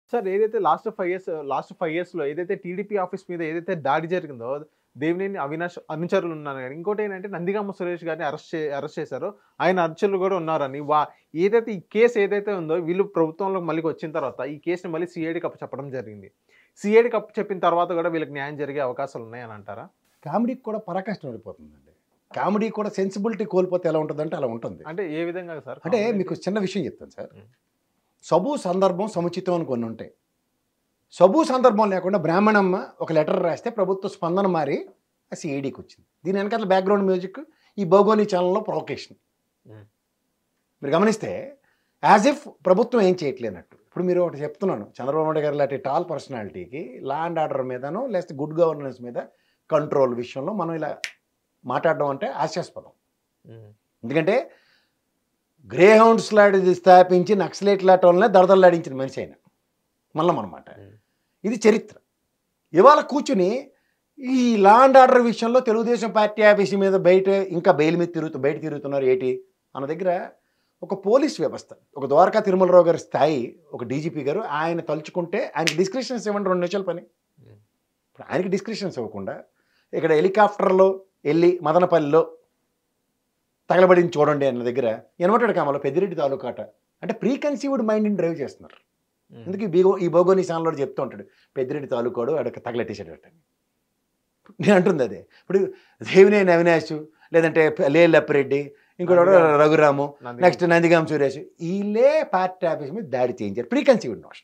Sir ఏదైతే last five years last five ఇయర్స్లో ఏదైతే టీడీపీ ఆఫీస్ మీద ఏదైతే దాడి జరిగిందో దేవినేని అవినాష్ అనుచరులు ఉన్నారు కానీ ఇంకోటి ఏంటంటే నందిగామ సురేష్ గారిని అరెస్ట్ చే అరెస్ట్ చేశారో ఆయన అనుచరులు కూడా ఉన్నారని వా ఏదైతే ఈ కేసు ఏదైతే ఉందో వీళ్ళు ప్రభుత్వంలోకి మళ్ళీ వచ్చిన తర్వాత ఈ కేసుని మళ్ళీ సిఐడికి అప్పు చెప్పడం జరిగింది సిఐడికి అప్పు చెప్పిన తర్వాత కూడా వీళ్ళకి న్యాయం జరిగే అవకాశాలు ఉన్నాయని అంటారా కామెడీకి కూడా పరాకాష్ట పడిపోతుందండి కామెడీ కూడా సెన్సిబిలిటీ కోల్పోతే ఎలా ఉంటుందంటే అలా ఉంటుంది అంటే ఏ విధంగా సార్ అంటే మీకు చిన్న విషయం చెప్తాను సార్ మ్. సబు సందర్భం సముచితం అని కొన్ని ఉంటాయి సబు సందర్భం లేకుండా బ్రాహ్మణమ్మ ఒక లెటర్ రాస్తే ప్రభుత్వ స్పందన మారి ఆ సిఐడికి వచ్చింది దీని వెనకాల బ్యాక్గ్రౌండ్ మ్యూజిక్ ఈ భౌగోళి ఛానల్లో ప్రొవకేషన్ మ్. మీరు గమనిస్తే యాజ్ ఇఫ్ ప్రభుత్వం ఏం చేయట్లేనట్టు ఇప్పుడు మీరు ఒకటి చెప్తున్నాను చంద్రబాబు నాయుడు గారు లాంటి టాల్ పర్సనాలిటీకి లా అండ్ ఆర్డర్ మీదనో లేకపోతే గుడ్ గవర్నెన్స్ మీద కంట్రోల్ విషయంలో మనం ఇలా మాట్లాడడం అంటే హాస్యాస్పదం ఎందుకంటే గ్రే హౌండ్స్ లాంటిది స్థాపించి నక్సలైట్ లాంటి వాళ్ళనే దడదల్లాడించిన మనిషి ఆయన మల్లం అనమాట Mm. ఇది చరిత్ర ఇవాళ కూర్చుని ఈ లా అండ్ ఆర్డర్ విషయంలో తెలుగుదేశం పార్టీ ఆఫీస్ మీద బయట ఇంకా బెయిల్ మీద తిరుగుతూ బయట తిరుగుతున్నారు ఏంటి అన్న దగ్గర ఒక పోలీస్ వ్యవస్థ ఒక ద్వారకా తిరుమలరావు గారి స్థాయి ఒక డీజీపీ గారు ఆయన తలుచుకుంటే ఆయనకి డిస్క్రిప్షన్స్ ఇవ్వండి రెండు నిమిషాల పని Mm. ఇప్పుడు ఆయనకి డిస్క్రిప్షన్స్ ఇవ్వకుండా ఇక్కడ హెలికాప్టర్లో వెళ్ళి మదనపల్లిలో తగలబడింది చూడండి అన్న దగ్గర ఎనమటాడు కామలో పెద్దిరెడ్డి తాలూకాట అంటే ప్రీ కన్సీవ్డ్ మైండ్ని డ్రైవ్ చేస్తున్నారు ఎందుకు ఈ బీగో ఈ భోగోని సాన్లో చెప్తూ ఉంటాడు పెద్దిరెడ్డి తాలూకాడు అక్కడ తగలెట్టేసాడు అట్ట నేను అంటుంది అదే ఇప్పుడు దేవినేని అవినాష్ లేదంటే లేల్ అప్పిరెడ్డి ఇంకోటి రఘురాము నెక్స్ట్ నందిగాం సురేష్ వీళ్ళే పార్టీ ఆఫీస్ మీద దాడి చేయించారు ప్రీ కన్సీవ్డ్ నోషన్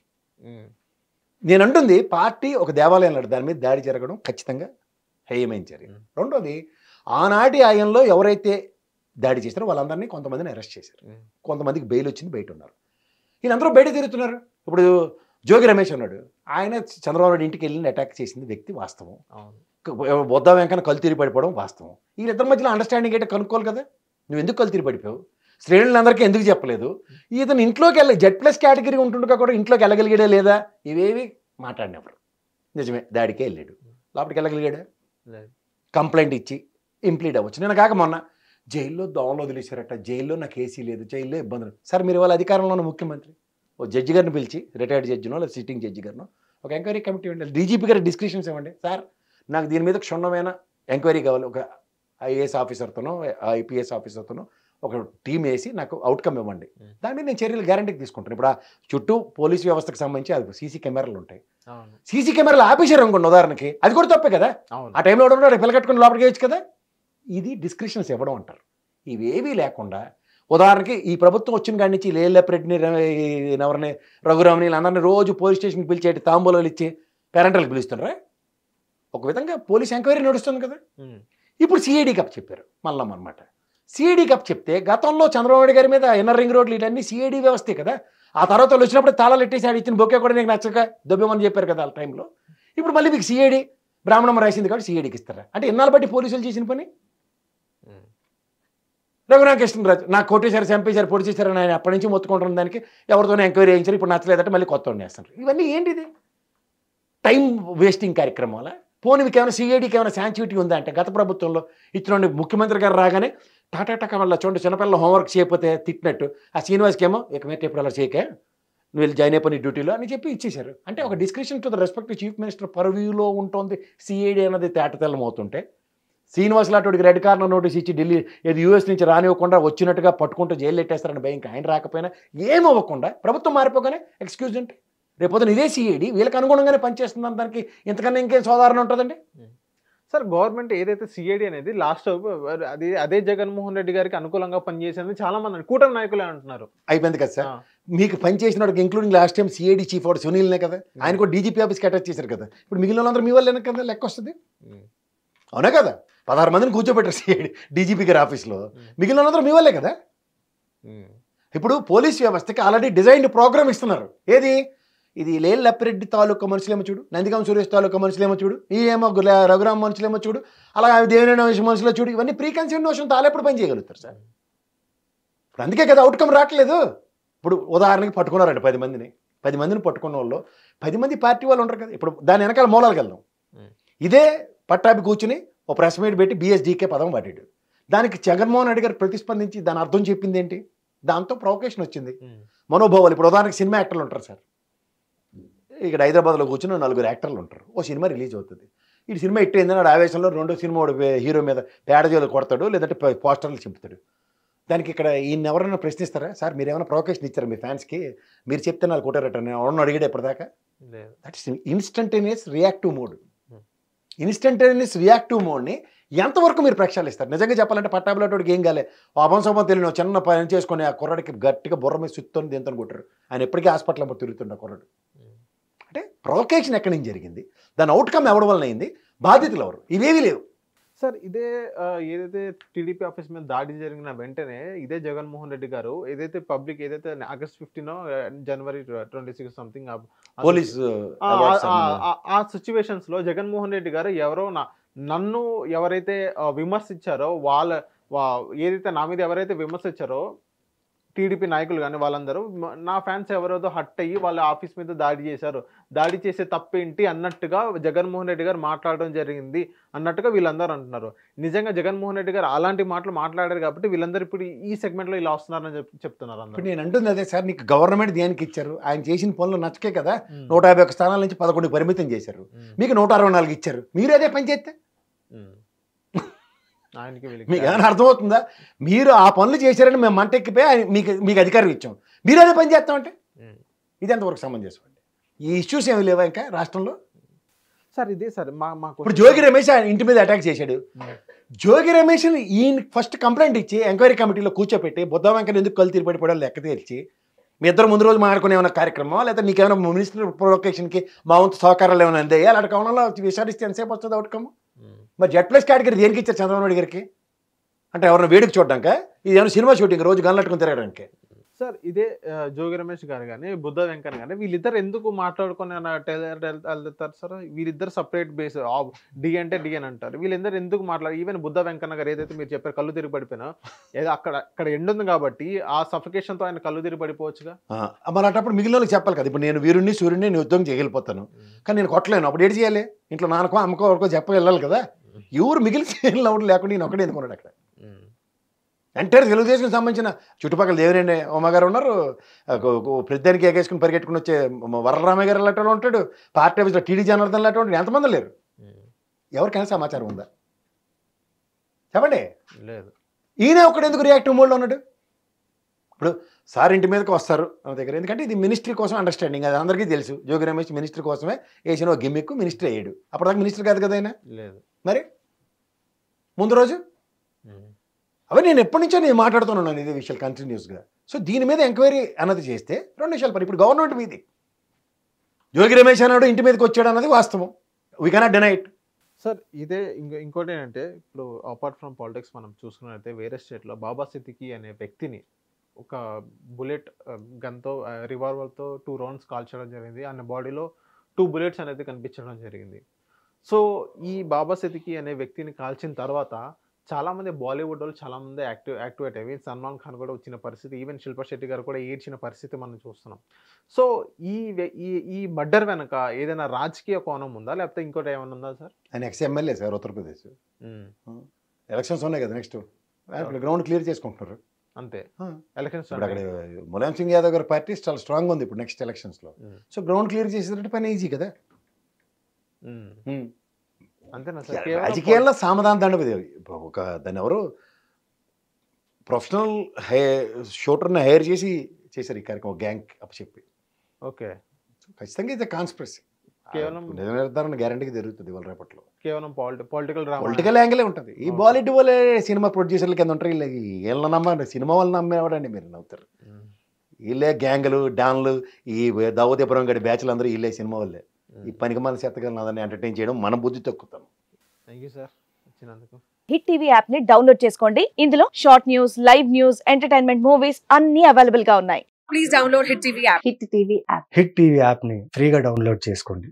నేను అంటుంది పార్టీ ఒక దేవాలయం లాంటి దాని మీద దాడి జరగడం ఖచ్చితంగా హేయమైన చర్య Mm. రెండోది ఆనాటి ఆయంలో ఎవరైతే దాడి చేశారో వాళ్ళందరినీ కొంతమందిని అరెస్ట్ చేశారు కొంతమందికి బెయిల్ వచ్చింది బయట ఉన్నారు వీళ్ళందరూ బయట తిరుగుతున్నారు ఇప్పుడు జోగి రమేష్ ఉన్నాడు ఆయన చంద్రబాబు నాయుడు ఇంటికి వెళ్ళి అటాక్ చేసింది వ్యక్తి వాస్తవం అవును బొద్ద వెంకన్న కలు తిరిగి పడిపోవడం వాస్తవం వీళ్ళిద్దరి మధ్యలో అండర్స్టాండింగ్ ఏంటో కనుక్కోవాలి కదా నువ్వు ఎందుకు కలు తిరిగి పడిపోయావు శ్రేణులందరికీ ఎందుకు చెప్పలేదు ఇతను ఇంట్లోకి వెళ్ళి జెడ్ ప్లస్ కేటగిరీ ఉంటుండగా కూడా ఇంట్లోకి వెళ్ళగలిగాడా లేదా ఇవేవి మాట్లాడినప్పుడు నిజమే దాడికే వెళ్ళాడు లోపలికి వెళ్ళగలిగాడా లేదు. కంప్లైంట్ ఇచ్చి ఇంప్లీట్ అవ్వచ్చు నేను కాక మొన్న జైల్లో దోమలు వదిలేశారట జైల్లో నాకు ఏసీ లేదు జైల్లో ఇబ్బందులు సార్ మీరు వాళ్ళ అధికారంలో ఉన్న ముఖ్యమంత్రి ఓ జడ్జి గారిని పిలిచి రిటైర్డ్ జడ్జినో లేదా సిట్టింగ్ జడ్జి గారినో ఒక ఎంక్వైరీ కమిటీ ఇవ్వండి డీజీపీ గారి డిస్క్రిప్షన్స్ ఇవ్వండి సార్ నాకు దీని మీద క్షుణ్ణమైన ఎంక్వైరీ కావాలి ఒక ఐఏఎస్ ఆఫీసర్తోనో ఐపీఎస్ ఆఫీసర్తోనో ఒక టీం వేసి నాకు అవుట్కమ్ ఇవ్వండి Hmm. దాని మీద నేను చర్యలు గ్యారంటీకి తీసుకుంటాను ఇప్పుడు ఆ చుట్టూ పోలీస్ వ్యవస్థకు సంబంధించి అది సీసీ కెమెరాలు ఉంటాయి అవును సీసీ కెమెరాలు ఆపేశారు అనుకోండి ఉదాహరణకి అది కూడా తప్పే కదా అవును ఆ టైంలో ఎవడు ఉన్నాడు పిల్లకట్టుకుని లోపలికి వేయచ్చు కదా ఇది డిస్క్రిప్షన్స్ ఇవ్వడం అంటారు ఇవేవీ లేకుండా ఉదాహరణకి ఈ ప్రభుత్వం వచ్చిన కాడి నుంచి లేల్లెప్రెడ్డిని ఎవరిని రఘురామని వీళ్ళందరినీ రోజు పోలీస్ స్టేషన్కి పిలిచేటి తాంబూలాలు ఇచ్చి పేరెంటల్కి పిలుస్తున్నారా ఒక విధంగా పోలీస్ ఎంక్వైరీ నడుస్తుంది కదా ఉమ్. ఇప్పుడు సిఐడి కప్ చెప్పారు మల్లం అనమాట సిఐడి కప్ చెప్తే గతంలో చంద్రబాబు నాయుడు గారి మీద ఎన్ఆర్ రింగ్ రోడ్లు ఇవన్నీ సిఐడి వ్యవస్థే కదా ఆ తర్వాత వాళ్ళు వచ్చినప్పుడు తాళాలు ఎట్టేసి ఆడు ఇచ్చిన బొక్కే కూడా నీకు నచ్చక దొబ్బేమని చెప్పారు కదా ఆ టైంలో ఇప్పుడు మళ్ళీ మీకు సిఐడి బ్రాహ్మణం రాసింది కాబట్టి సిఐడికి ఇస్తారా అంటే ఎన్నాళ్ళు బట్టి పోలీసులు చేసిన పని ఉమ్. రఘురామకృష్ణరాజు నాకు కొట్టేశారు చంపేశారు పొడి చేశారు ఆయన అప్పటి నుంచి మొత్తుకుంటున్న దానికి ఎవరితోనే ఎంక్వైరీ చేయించారు ఇప్పుడు నచ్చలేదంటే మళ్ళీ కొత్త వాడిని వేస్తున్నారు ఇవన్నీ ఏంటిది టైం వేస్టింగ్ కార్యక్రమాల పోనీ మీకు ఏమైనా సిఐడికి ఏమైనా శాంక్టివిటీ ఉందా అంటే గత ప్రభుత్వంలో ఇచ్చిన ముఖ్యమంత్రి గారు రాగానే టాటా టకా వల్ల చూడండి చిన్నపిల్లలు హోంవర్క్ చేయకపోతే తిట్టినట్టు ఆ శ్రీనివాస్కి ఏమో ఇక మీద ఎప్పుడు అలా చేయకే నువ్వు వెళ్ళి జాయిన్ అయిపోయి డ్యూటీలో అని చెప్పి ఇచ్చేశారు అంటే ఒక description to the respect chief minister పర్వ్యూలో ఉంటుంది సిఐడి అన్నది తేటతెల్లం అవుతుంటే శ్రీనివాస్ లాంటి రెడ్ కార్నర్ నోటీస్ ఇచ్చి ఢిల్లీ ఏది యూఎస్ నుంచి రానివ్వకుండా వచ్చినట్టుగా పట్టుకుంటూ జైలు పెట్టేస్తారని భయం ఇంకా ఆయన రాకపోయినా ఏమవ్వకుండా ప్రభుత్వం మారిపోగానే ఎక్స్క్యూజ్ అంటే రేపొద్దున ఇదే సిఐడి వీళ్ళకి అనుగుణంగానే పనిచేస్తుందని దానికి ఇంతకన్నా ఇంకేం సోదారణ ఉంటుందండి సార్ గవర్నమెంట్ ఏదైతే సిఐడి అనేది లాస్ట్ అది అదే జగన్మోహన్ రెడ్డి గారికి అనుకూలంగా పనిచేసింది చాలా మంది అన్నారు. కూటమి నాయకులే అంటున్నారు అయిపోయింది కదా సార్ ఆ. మీకు పని చేసిన వాడికి including last time CID chief వాడు సునీల్నే కదా ఆయన కూడా డీజీపీ ఆఫీస్కి అటాచ్ చేశారు కదా ఇప్పుడు మిగిలిన వాళ్ళందరూ మీ వాళ్ళే కదా లెక్క వస్తుంది ఉమ్. అవునా కదా పదహారు మందిని కూర్చోబెట్టారు సిఐడి డీజీపీ గారి ఆఫీస్లో మిగిలిన వాళ్ళందరూ మీ వాళ్ళే కదా ఉమ్. ఇప్పుడు పోలీస్ వ్యవస్థకి ఆల్రెడీ డిజైన్డ్ ప్రోగ్రామ్ ఇస్తున్నారు ఏది ఇది లేల్ లప్పిరెడ్డి తాలూకా మనుషులేమో చూడు నందిగాం సురేష్ తాలూకా మనుషులేమో చూడు ఈ ఏమో గుల- రఘురామ్ మనుషులేమో చూడు అలాగే దేవినేని మనుషులు చూడు ఇవన్నీ ప్రీ కన్సీవ్ నోషన్ తాలెప్పుడు పని చేయగలుగుతారు సార్ ఇప్పుడు అందుకే కదా అవుట్కమ్ రావట్లేదు ఇప్పుడు ఉదాహరణకి పట్టుకున్నారండి పది మందిని పది మందిని పట్టుకున్న వాళ్ళు పది మంది పార్టీ వాళ్ళు ఉంటారు కదా ఇప్పుడు దాని వెనకాల మూలాలకు వెళ్దాం Hmm. ఇదే పట్టాభి కూర్చుని ఓ ప్రెస్ మీట్ పెట్టి బిఎస్డీకే పదం పట్టాడు దానికి జగన్మోహన్ రెడ్డి గారు ప్రతిస్పందించి దాని అర్థం చెప్పింది ఏంటి దాంతో ప్రొవకేషన్ వచ్చింది ఉమ్. మనోభావాలు ఇప్పుడు ఉదాహరణకి సినిమా యాక్టర్లు ఉంటారు సార్ ఇక్కడ హైదరాబాద్లో కూర్చుని నలుగురు యాక్టర్లు ఉంటారు ఓ సినిమా రిలీజ్ అవుతుంది ఈ సినిమా హిట్ అయిందని వాడు ఆవేశంలో రెండో సినిమా వాడు వే- హీరో మీద పేడజోలు కొడతాడు లేదంటే ప- పోస్టర్లు చింపుతాడు దానికి ఇక్కడ ఈయన ఎవరైనా ప్రశ్నిస్తారా సార్ మీరు ఏమైనా ప్రొవకేషన్ ఇచ్చారా మీ ఫ్యాన్స్కి మీరు చెప్తే నాకు కొట్టారట నేను ఎవరన్నా అడిగాడు ఎప్పటిదాకా లేదు that is instantaneous reactive mode Hmm. Instantaneous reactive మోడ్ని ఎంతవరకు మీరు ప్రక్షాళన ఇస్తారు నిజంగా చెప్పాలంటే పట్టాబిలాటోడికి ఏం కాలే అభం సభం తెలియని ఒక చిన్న పని చేసుకొని ఆ కుర్రాడికి గట్టిగా బుర్ర మీద సుత్తని దీంతో కొట్టారు ఆయన ఎప్పటికీ హాస్పిటల్ నెంబర్ తిరుగుతుండ కుర్రాడు అంటే ప్రొవకేషన్ ఎక్కడి నుంచి జరిగింది దాని అవుట్కమ్ ఎవరి వలన అయింది బాధితులు ఎవరు ఇవేవి లేవు సార్ ఇదే ఆ, ఏదైతే టీడీపీ ఆఫీస్ మీద దాడి జరిగిన వెంటనే ఇదే జగన్మోహన్ రెడ్డి గారు ఏదైతే పబ్లిక్ ఏదైతే August fifteen January twenty six something police ఆ సిచ్యువేషన్స్ లో జగన్మోహన్ రెడ్డి గారు ఎవరో నా నన్ను ఎవరైతే ఆ, విమర్శించారో వాళ్ళ వా- ఏదైతే నా మీద ఎవరైతే విమర్శించారో టీడీపీ నాయకులు కానీ వాళ్ళందరూ మ- నా ఫ్యాన్స్ ఎవరోదో హట్ అయ్యి వాళ్ళ ఆఫీస్ మీద దాడి చేశారు దాడి చేసే తప్పేంటి అన్నట్టుగా జగన్మోహన్ రెడ్డి గారు మాట్లాడడం జరిగింది అన్నట్టుగా వీళ్ళందరూ అంటున్నారు నిజంగా జగన్మోహన్ రెడ్డి గారు అలాంటి మాటలు మాట్లాడారు కాబట్టి వీళ్ళందరూ ఇప్పుడు ఈ segment లో ఇలా వస్తున్నారని చెప్- చెప్తున్నారు ఇప్పుడు అందరూ నేను అంటుంది అదే సార్ నీకు గవర్నమెంట్ దేనికి ఇచ్చారు ఆయన చేసిన పనులు నచ్చకే కదా ఉమ్, నూట యాభై ఒక స్థానాల నుంచి పదకొండు పరిమితం చేశారు ఉమ్, మీకు నూట అరవై నాలుగు ఇచ్చారు మీరు అదే పని చేస్తే ఉమ్. ఆయనకి వీళ్ళకి మీకు ఏమైనా అర్థమవుతుందా మీరు ఆ పనులు చేశారని మేము మంట ఎక్కిపోయి ఆయన మీకు మీకు అధికారం ఇచ్చాం మీరు అదే పని చేస్తామంటే ఉమ్. ఇది ఎంతవరకు సమంజసం అండి ఈ ఇష్యూస్ ఏమి లేవా ఇంకా రాష్ట్రంలో సార్ ఇదే సార్ మా మా ఇప్పుడు జోగి రమేష్ ఆయన ఇంటి మీద అటాక్ చేశాడు జోగి రమేష్ ఈయన ఫస్ట్ కంప్లైంట్ ఇచ్చి ఎంక్వైరీ కమిటీలో కూర్చోపెట్టి బుద్ధ వెంకట ఎందుకు కళ్ళు తీరిపడిపోవడం లెక్క తేల్చి మీ ఇద్దరు ముందు రోజు మాట్లాడుకునే ఏమైనా కార్యక్రమం లేకపోతే నీకేమైనా మినిస్టర్ ప్రొవకేషన్కి మా వంతు సహకారాలు ఏమైనా అందాయి అలాంటి కోణంలో విచారిస్తే ఎంతసేపు వస్తుంది అవుట్కమ్ ఉమ్. మరి జెడ్ ప్లస్ కేటగిరీ దేనికి ఇచ్చారు చంద్రబాబు నాయుడు గారికి అంటే ఎవరైనా వేడికి చూడడానిక ఇది ఏమైనా సినిమా షూటింగ్ రోజు గన్లట్టుకుని తిరగడానికి సార్ ఇదే ఆ, జోగి రమేష్ గారు కానీ బుద్ధ వెంకన్న కానీ వీళ్ళిద్దరు ఎందుకు మాట్లాడుకొని అన్న టెల- టెల- వెళ్తారు సార్ వీళ్ళిద్దరు సపరేట్ బేస్ డి అంటే డి అని అంటారు వీళ్ళిద్దరు ఎందుకు మాట్లాడారు ఈవెన్ బుద్ధ వెంకన్న గారు ఏదైతే మీరు చెప్పారు కళ్ళు తిరిగి పడిపోయినా ఏదో అక్కడ అక్కడ ఎండ్ ఉంది కాబట్టి ఆ suffocation తో ఆయన కళ్ళు తిరిగి పడిపోవచ్చుగా ఆ, మరి అటప్పుడు మిగిలిన వాళ్ళకి చెప్పాలి కదా ఇప్పుడు నేను వీరుణ్ణి సూర్యుడిని నేను ఉద్యోగం చేయగలిపోతాను కానీ నేను కొట్టలేను అప్పుడు ఏడు చేయాలి ఇంట్లో నాన్నకో అమ్మకో ఎవరికో చెప్ప వెళ్ళాలి కదా ఎవరు మిగిలిన చేయని ఎవరు లేకుండా నేను ఒకటే ఎందుకున్నాడు అక్కడ ఎంటైర్ తెలుగుదేశం సంబంధించిన చుట్టుపక్కల దేవినేని ఉమ్మగారు ఉన్నారు ఆ, గో- గో- ప్రతిదానికి ఎగేసుకుని పరిగెట్టుకుని వచ్చే మ- వరలరామయ్య గారు లాంటి వాళ్ళు ఉంటాడు పార్టీ ఆఫీస్లో టీడీ జనార్దన్ లాంటి వాళ్ళు ఎంతమంది లేరు ఎవరికైనా సమాచారం ఉందా చెప్పండి లేదు ఈయన ఒకడు ఎందుకు రియాక్టివ్ మోడ్లో ఉన్నాడు ఇప్పుడు సార్ ఇంటి మీదకి వస్తారు మన దగ్గర ఎందుకంటే ఇది మినిస్ట్రీ కోసం అండర్స్టాండింగ్ అది అందరికీ తెలుసు జోగి రమేష్ మినిస్ట్రీ కోసమే వేసిన ఒక గిమ్మిక్ మినిస్టర్ అయ్యాడు అప్పటిదాకా మినిస్టర్ కాదు కదా ఆయన లేదు మరి ముందు రోజు అవి నేను ఎప్పటి నుంచో నేను మాట్లాడుతున్నాను ఇదే విషయాలు కంటిన్యూస్గా సో దీని మీద ఎంక్వైరీ అన్నది చేస్తే రెండు విషయాలు పని ఇప్పుడు గవర్నమెంట్ మీది జోగి రమేష్ అన్నాడు ఇంటి మీదకి వచ్చాడు అన్నది వాస్తవం we cannot deny it sir ఇదే ఇంకో ఇంకోటి ఏంటంటే ఇప్పుడు అపార్ట్ ఫ్రమ్ పాలిటిక్స్ మనం చూసుకున్నట్లయితే వేరే స్టేట్లో బాబా సిద్దికి అనే వ్యక్తిని ఒక బుల్లెట్ గన్తో రివాల్వర్తో టూ రౌండ్స్ కాల్చడం జరిగింది ఆయన బాడీలో టూ బుల్లెట్స్ అనేది కనిపించడం జరిగింది సో ఈ బాబా సిద్దికి అనే వ్యక్తిని కాల్చిన తర్వాత చాలామంది బాలీవుడ్ వాళ్ళు చాలామంది యాక్టివ్ యాక్టివేట్ అయ్యి సల్మాన్ ఖాన్ కూడా వచ్చిన పరిస్థితి ఈవెన్ శిల్పా శెట్టి గారు కూడా ఏడ్చిన పరిస్థితి మనం చూస్తున్నాం సో ఈ వ్య- ఈ ఈ మర్డర్ వెనక ఏదైనా రాజకీయ కోణం ఉందా లేకపోతే ఇంకోటి ఏమైనా ఉందా సార్ ఆయన ex MLA sir Uttar Pradesh elections ఉన్నాయి కదా నెక్స్ట్ ఇప్పుడు గ్రౌండ్ క్లియర్ చేసుకుంటున్నారు అంతే ఆ. ఎలక్షన్స్ ఇప్పుడు అక్కడ ములాయం సింగ్ యాదవ్ గారి పార్టీ చాలా స్ట్రాంగ్ ఉంది ఇప్పుడు నెక్స్ట్ ఎలక్షన్స్లో సో గ్రౌండ్ క్లియర్ చేసేటట్టు పని ఈజీ కదా అంతేనా సార్ కేవలం రాజకీయాల్లో సామధాన దండ ఒక దాన్ని ఎవరు ప్రొఫెషనల్ హై షూటర్ని హైర్ చేసి చేశారు ఈ కార్యక్రమం గ్యాంగ్ అప్పచెప్పి ఓకే ఖచ్చితంగా ఇది కాన్స్పిరసీ కేవలం- నిజ నిర్ధారణ గ్యారంటీకి జరుగుతుంది వాళ్ళ రేపట్లో కేవలం పొలిటికల్ డ్రామా పొలిటికల్ యాంగిలే ఉంటుంది ఈ బాలీవుడ్ వాళ్ళే సినిమా ప్రొడ్యూసర్ల కింద ఉంటారు వీళ్ళకి వీళ్ళని నమ్మండి సినిమా వాళ్ళని నమ్మేవాడండి మీరు నవ్వుతారు వీళ్ళే గ్యాంగులు డాన్లు ఈ దావోదయపురం గడి బ్యాచ్లు అందరూ వీళ్ళే సినిమా వాళ్ళే ఈ పనికి మన చెత్తగా అదని ఎంటర్టైన్ చేయడం మన బుద్ధి తొక్కుతాం థ్యాంక్ యూ సార్ వచ్చినందుకు హిట్ టీవీ యాప్ ని డౌన్లోడ్ చేసుకోండి ఇందులో short news live news entertainment movies అన్ని అవైలబుల్ గా ఉన్నాయి please download Hit TV app. Hit TV app Hit TV యాప్ని ఫ్రీగా డౌన్లోడ్ చేసుకోండి